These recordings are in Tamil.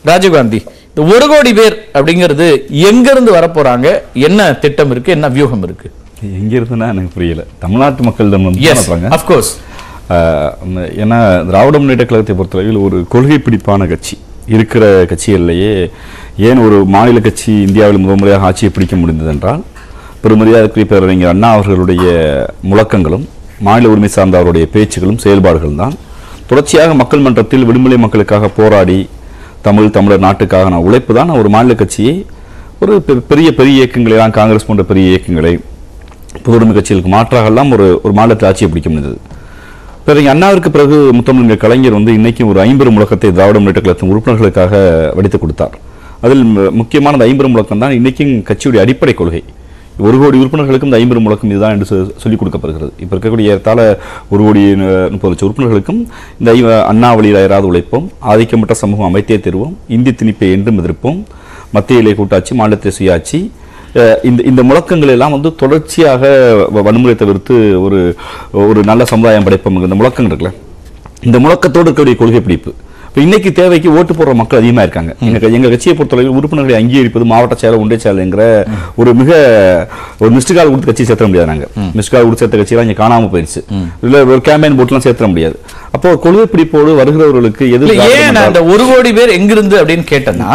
ராஜீவ்காந்தி இந்த ஒரு கோடி பேர் அப்படிங்கிறது எங்க இருந்து வரப்போறாங்க என்ன திட்டம் இருக்கு என்ன வியூகம் இருக்கு எங்க இருந்துன்னா எனக்கு புரியல தமிழ்நாட்டு மக்களிடம் வந்து எஸ் நடத்துறாங்க அஃப்கோர்ஸ் ஆஹ் அந்த- ஏன்னா திராவிட முன்னேற்ற கழகத்தை பொறுத்தளவில் ஒரு கொள்கை பிடிப்பான கட்சி இருக்கிற கட்சிகள்லேயே ஏன் ஒரு மாநில கட்சி இந்தியாவில் முதல் முறையாக ஆட்சியை பிடிக்க முடிந்தது என்றால் பெருமரியாதைக்குரிய பேரறிஞர் அண்ணா அவர்களுடைய முழக்கங்களும் மாநில உரிமை சார்ந்த அவருடைய பேச்சுகளும் செயல்பாடுகளும் தான் தொடர்ச்சியாக மக்கள் மன்றத்தில் விடுதலை மக்களுக்காக போராடி தமிழ் தமிழர் நாட்டுக்காக நான் உழைப்பு தான் ஒரு மாநில கட்சியை ஒரு பெ- பெரிய பெரிய இயக்கங்களை எல்லாம் காங்கிரஸ் போன்ற பெரிய இயக்கங்களை பொதுவுடைமை கட்சிகளுக்கு மாற்றாக எல்லாம் ஒரு ஒரு மாநிலத்தில் ஆட்சியை பிடிக்க முடிந்தது பிறகு அண்ணாவிற்கு பிறகு முத்தமிழ் கலைஞர் வந்து இன்னைக்கு ஒரு ஐம்பெரும் முழக்கத்தை திராவிட முன்னேற்ற கழகத்தின் உறுப்பினர்களுக்காக வடித்து கொடுத்தார் அதில் மு- முக்கியமான அந்த ஐம்பெரும் முழக்கம் தான் இன்னைக்கும் கட்சியுடைய அடிப்படை கொள்கை ஒரு கோடி உறுப்பினர்களுக்கும் இந்த ஐம்பெரும் முழக்கம் இதுதான் என்று சொ- சொல்லிக் கொடுக்கப்படுகிறது இப்போ இருக்கக்கூடிய ஏறத்தாழ ஒரு கோடி அஹ், முப்பது லட்சம் உறுப்பினர்களுக்கும் இந்த ஐ- அண்ணா வழியில் அயராது உழைப்போம் ஆதிக்கமற்ற சமூகம் அமைத்தே தருவோம் இந்தி திணிப்பை என்றும் எதிர்ப்போம் மத்திய இலை கூட்டாட்சி மாநிலத்தை சுயாட்சி அஹ் இந்த இந்த முழக்கங்கள் எல்லாம் வந்து தொடர்ச்சியாக வ- வன்முறை தவிர்த்து ஒரு ஒரு நல்ல சமுதாயம் படைப்போம் இந்த முழக்கங்கள் இருக்குல்ல இந்த முழக்கத்தோடு இருக்கக்கூடிய கொள்கை பிடிப்பு இப்போ இன்னைக்கு தேவைக்கு ஓட்டு போடுற மக்கள் அதிகமாக இருக்காங்க எங்க க- எங்க கட்சியை பொறுத்தவரையில் உறுப்பினர்களை அங்கீகரிப்பது மாவட்ட செயலர் ஒன்றிய செயலருங்கிற ஒரு மிக ஒரு மிஸ்டு கால் கொடுத்து கட்சி சேர்த்த முடியாது நாங்க மிஸ்டு கால் கொடுத்து சேர்த்த கட்சியெல்லாம் இங்கே காணாம போயிடுச்சு இல்ல ஒரு கேம்பெயின் போட்டுலாம் சேர்த்த முடியாது அப்போ கொள்கை பிடிப்போடு வருகிறவர்களுக்கு எது இல்ல திராவிடம் ஏன் நான் என்றால்- அந்த ஒரு கோடி பேர் எங்கிருந்து அப்படின்னு கேட்டேன்னா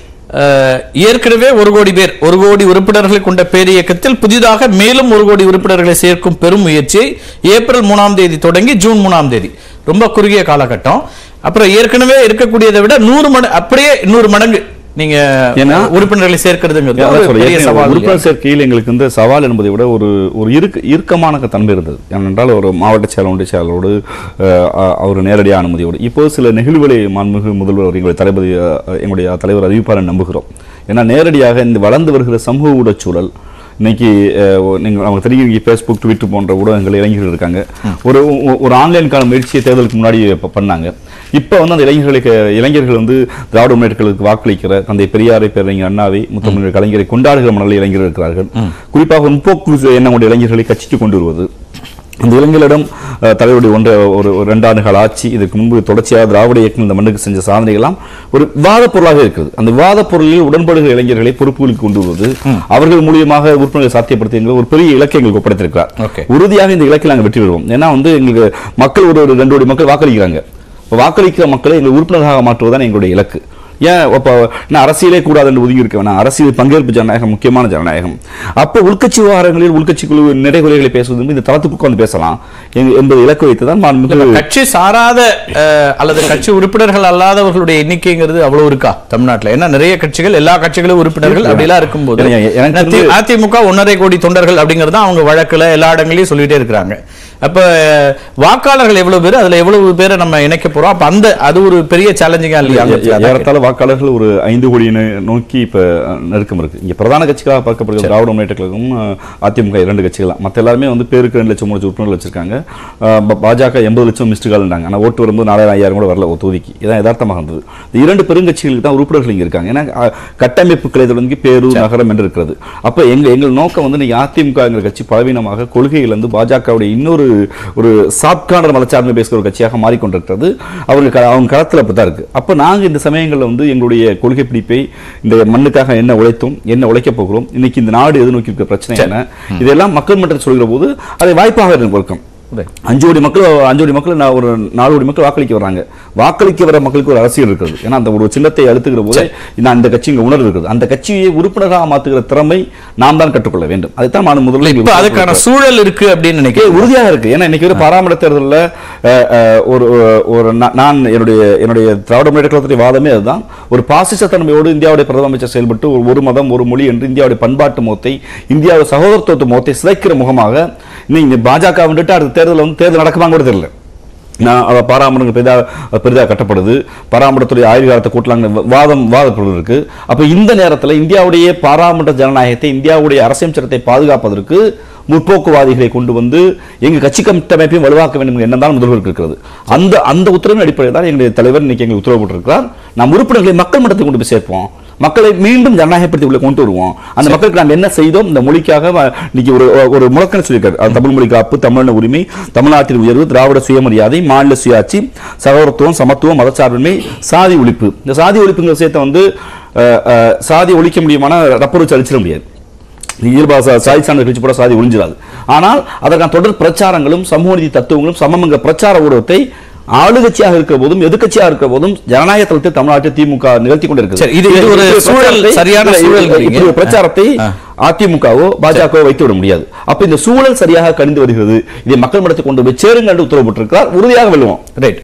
அஹ், ஏற்கனவே ஒரு கோடி பேர் ஒரு கோடி உறுப்பினர்களை கொண்ட பேரியக்கத்தில் புதிதாக மேலும் ஒரு கோடி உறுப்பினர்களை சேர்க்கும் பெரும் முயற்சியை ஏப்ரல் மூணாம் தேதி தொடங்கி ஜூன் மூணாம் தேதி ரொம்ப குறுகிய காலகட்டம் அப்புறம் ஏற்கனவே இருக்கக்கூடியதை விட நூறு மடங்கு அப்படியே நூறு மடங்கு நீங்க ஏன்னா- உறுப்பினர்களை சேர்க்கிறதுங்கிறது அதான் ஒரு சொல்றேன். பெரிய ஏற்கனவே சவால் இல்லையா? உறுப்பினர் சேர்க்கையில் எங்களுக்கு வந்து சவால் என்பதை விட ஒரு ஒரு இறுக்க இறுக்கமான தன்மை இருந்தது ஏனென்றால் ஒரு மாவட்ட செயலர் ஒன்றிய செயலரோடு அஹ், அ- அவர் நேரடியாக அனுமதியோடு இப்போ சில நெகிழ்வுகளை மாண்புமிகு முதல்வர் எங்களுடைய தளபதி அஹ், எங்களுடைய தலைவர் அறிவிப்பார் என்று நம்புகிறோம் ஏன்னா நேரடியாக இந்த வளர்ந்து வருகிற சமூக ஊடகச் சூழல் இன்னைக்கு அஹ், ஒ- நீங்க நமக்கு தெரியும் இங்கே ஃபேஸ்புக் ட்விட்டர் போன்ற ஊடகங்கள் இளைஞர்கள் இருக்காங்க ஒரு ஒ- ஒரு ஆன்லைனுக்கான முயற்சியை தேர்தலுக்கு முன்னாடி ப- பண்ணாங்க இப்போ வந்து அந்த இளைஞர்களுக்கு இளைஞர்கள் வந்து திராவிட முன்னேற்றங்களுக்கு வாக்களிக்கிற தந்தை பெரியாரை பேரறிஞர் அண்ணாவை முத்தமிழ் கலைஞரை கொண்டாடுகிற மனநிலை இளைஞர்கள் இருக்கிறார்கள் குறிப்பாக முற்போக்கு எண்ணம் கொண்ட இளைஞர்களை கட்சிக்கு கொண்டு வருவது அந்த இளைஞர்களிடம் அஹ், தலைவருடைய ஒன்ற ஒரு ஒரு ரெண்டாண்டு கால ஆட்சி இதற்கு முன்பு தொடர்ச்சியாக திராவிட இயக்கம் இந்த மண்ணுக்கு செஞ்ச சாதனைகள்லாம் ஒரு விவாத பொருளாக இருக்கிறது அந்த விவாத பொருளில் உடன்படுகிற இளைஞர்களை பொறுப்புகளுக்கு கொண்டு வருவது அவர்கள் மூலியமாக உறுப்பினர்களை சாத்தியப்படுத்துகிற ஒரு பெரிய இலக்கை எங்களுக்கு ஒப்படைத்திருக்கிறார் Okay. உறுதியாக இந்த இலக்கில் நாங்கள் வெற்றி பெறுவோம் ஏன்னா வந்து எங்களுக்கு மக்கள் ஒரு ஒரு ரெண்டு கோடி மக்கள் வாக்களிக்கிறாங்க இப்போ வாக்களிக்கிற மக்களை எங்கள் உறுப்பினராக மாற்றுவதுதான் எங்களுடைய இலக்கு ஏன் இப்போ நான் அரசியலே கூடாது என்று ஒதுங்கி இருக்க வேணாம் அரசியல் பங்கேற்பு ஜனநாயகம் முக்கியமான ஜனநாயகம் அப்போ உள்கட்சி விவகாரங்களில் உள்கட்சி குழு நிறைகுறைகளை பேசுவது வந்து இந்த தளத்துக்கு உட்கார்ந்து பேசலாம் எங்க- என்பது இலக்கு வைத்து தான் மாண்புமிகு கட்சி சாராத அஹ், அல்லது கட்சி உறுப்பினர்கள் அல்லாதவர்களுடைய எண்ணிக்கைங்கிறது அவ்வளவு இருக்கா தமிழ்நாட்டுல ஏன்னா நிறைய கட்சிகள் எல்லா கட்சிகளும் உறுப்பினர்கள் அப்படிலாம் இருக்கும்போது எனக்கு- எனக்கு ஏன்னா தி- தெரிஞ்சு- அதிமுக ஒன்றரை கோடி தொண்டர்கள் அப்படிங்கிறது தான் அவங்க வழக்குல எல்லா இடங்களையும் சொல்லிட்டே இருக்கிறாங்க அப்ப அஹ், வாக்காளர்கள் எவ்வளவு பேர் அதுல எவ்வளவு பேரை நம்ம இணைக்க போறோம் அப்ப அந்த அது ஒரு பெரிய சேலஞ்சிங்கா இல்லையா அந்த இடத்துல? அதான் ஏறத்தாழ வாக்காளர்கள் ஒரு ஐந்து கோடி நோக்கி இப்ப அஹ், நெருக்கம் இருக்கு இங்க பிரதான கட்சிகளாக பார்க்கப்படுகிற திராவிட முன்னேற்ற கழகம் அஹ், அதிமுக இரண்டு கட்சிகள் தான் மற்ற எல்லாருமே வந்து பேருக்கு ரெண்டு லட்சம் மூணு லட்சம் உறுப்பினர்கள் வச்சிருக்காங்க அஹ், ப- பாஜக எண்பது லட்சம் மிஸ்டு கால்ண்டாங்க ஆனா ஓட்டு வரும்போது நாலாயிரம் ஐயாயிரம் கூட வரல ஒரு தொகுதிக்கு இதான் யதார்த்தமாக இருந்தது இந்த இரண்டு பெருங்கட்சிகளுக்கு தான் உறுப்பினர்கள் இங்க இருக்காங்க ஏன்னா அஹ், கட்டமைப்பு கிளை தொடங்கி பேரூர் நகரம் என்று இருக்கிறது அப்ப எங்க எங்கள் நோக்கம் வந்து நீங்க அதிமுகங்கிற கட்சி பலவீனமாக கொள்கையிலிருந்து பாஜகவுடைய இன்னொரு ஒரு சாப்கானர் மதச்சார்மை பேசுகிற ஒரு கட்சியாக மாறிக்கொண்டிருக்கிறது அவருக்கு க- அவங்க களத்தில் அப்படி தான் இருக்கு அப்போ நாங்கள் இந்த சமயங்களில் வந்து எங்களுடைய கொள்கை பிடிப்பை இந்த மண்ணுக்காக என்ன உழைத்தோம் என்ன உழைக்க போகிறோம் இன்னைக்கு இந்த நாடு எதிர்நோக்கி இருக்கிற பிரச்சனை என்ன இதெல்லாம் மக்கள் மன்றத்தில் சொல்கிற போது அதை வாய்ப்பாக எனக்கு வழக்கம் அஞ்சு கோடி மக்கள் அஞ்சு கோடி மக்கள் நான் ஒரு நாலு கோடி மக்கள் வாக்களிக்க வராங்க வாக்களிக்க வர மக்களுக்கு ஒரு அரசியல் இருக்குது ஏன்னா அந்த ஒரு சின்னத்தை அழுத்துகிற போது நான் இந்த கட்சி இங்க உணர்வு இருக்குது அந்த கட்சியை உறுப்பினராக மாத்துகிற திறமை நாம் தான் கற்றுக்கொள்ள வேண்டும் அதுதான் நான் முதல்ல இப்ப எங்களுக்கு அதுக்கான சூழல் இருக்கு அப்படின்னு இது நினைக்கிறேன் உறுதியாக இருக்கு ஏன்னா இன்னைக்கு ஒரு பாராமட தேர்தலில் அஹ், அஹ், ஒரு ஒரு நா- நான் என்னுடைய என்னுடைய திராவிட முன்னேற்ற கழகத்துடைய வாதமே அதுதான் ஒரு பாசிச தன்மையோடு இந்தியாவுடைய பிரதம அமைச்சர் செயல்பட்டு ஒரு ஒரு மதம் ஒரு மொழி என்று இந்தியாவுடைய பண்பாட்டு முகத்தை இந்தியாவுடைய சகோதரத்துவ முகத்தை சிதைக்கிற முகமாக நீங்க பாஜக வந்துட்டு அடுத்த தேர்தல் வந்து தேர்தல் நடக்குமான்னு கூட தெரியல நான் அவ பாராமரங்கள் பெரிதாக பெரிதாக கட்டப்படுது பாராமரத்துடைய ஆய்வு காலத்தை கூட்டலாங்க வாதம் வாதப்பொருள் இருக்கு அப்ப இந்த நேரத்தில் இந்தியாவுடைய பாராமன்ற ஜனநாயகத்தை இந்தியாவுடைய அரசியல் சட்டத்தை பாதுகாப்பதற்கு முற்போக்குவாதிகளை கொண்டு வந்து எங்க கட்சி கட்டமைப்பையும் வலுவாக்க வேண்டும் என்ற எண்ணம் தான் முதல்வருக்கு இருக்கிறது அந்த அந்த உத்தரவின் அடிப்படையில் தான் எங்களுடைய தலைவர் இன்னைக்கு எங்களுக்கு உத்தரவு போட்டிருக்கிறார் நாம் உறுப்பினர்களை மக்கள் மன்றத்தை கொண்டு போய் சேர்ப்போம் மக்களை மீண்டும் ஜனநாயகப்படுத்தி உள்ள கொண்டு வருவோம் அந்த மக்களுக்கு நாம் என்ன செய்தோம் இந்த மொழிக்காக வ- இன்னைக்கு ஒரு ஒரு முழக்கம் சொல்லியிருக்காரு அது தமிழ் மொழி காப்பு தமிழன உரிமை தமிழ்நாட்டின் உயர்வு திராவிட சுயமரியாதை மாநில சுயாட்சி சகோதரத்துவம் சமத்துவம் மதச்சார்பின்மை சாதி ஒழிப்பு இந்த சாதி ஒழிப்புங்கிற விஷயத்தை வந்து அஹ், அஹ், சாதி ஒழிக்க முடியுமான ரப்பர் வச்சு அழிச்சிட முடியாது இயல்பா சா- சாதி சார்ந்த கழிச்சு போட சாதி ஒழிஞ்சிடாது ஆனால் அதற்கான தொடர் பிரச்சாரங்களும் சமூக நீதி தத்துவங்களும் சமமங்க பிரச்சார ஊடகத்தை ஆளுங்கட்சியாக இருக்கிற போதும் எதிர்க்கட்சியாக இருக்கிற போதும் ஜனநாயக தளத்தை தமிழ்நாட்டில் திமுக நிகழ்த்தி கொண்டிருக்கிறது சரி, இது- இது ஒரு இப்படி சூழல், பிரச்சாரத்தை- சரியான இல்ல, சூழல் இப்படி நீங்க. ஒரு பிரச்சாரத்தை ஆ. அதிமுகவோ பாஜகவோ வைத்து விட முடியாது அப்ப இந்த சூழல் சரியாக கணிந்து வருகிறது இதை மக்கள் மடத்தை கொண்டு போய் சேருங்கள் என்று உத்தரவு போட்டிருக்கிறார் உறுதியாக வெல்லுவோம் ரைட்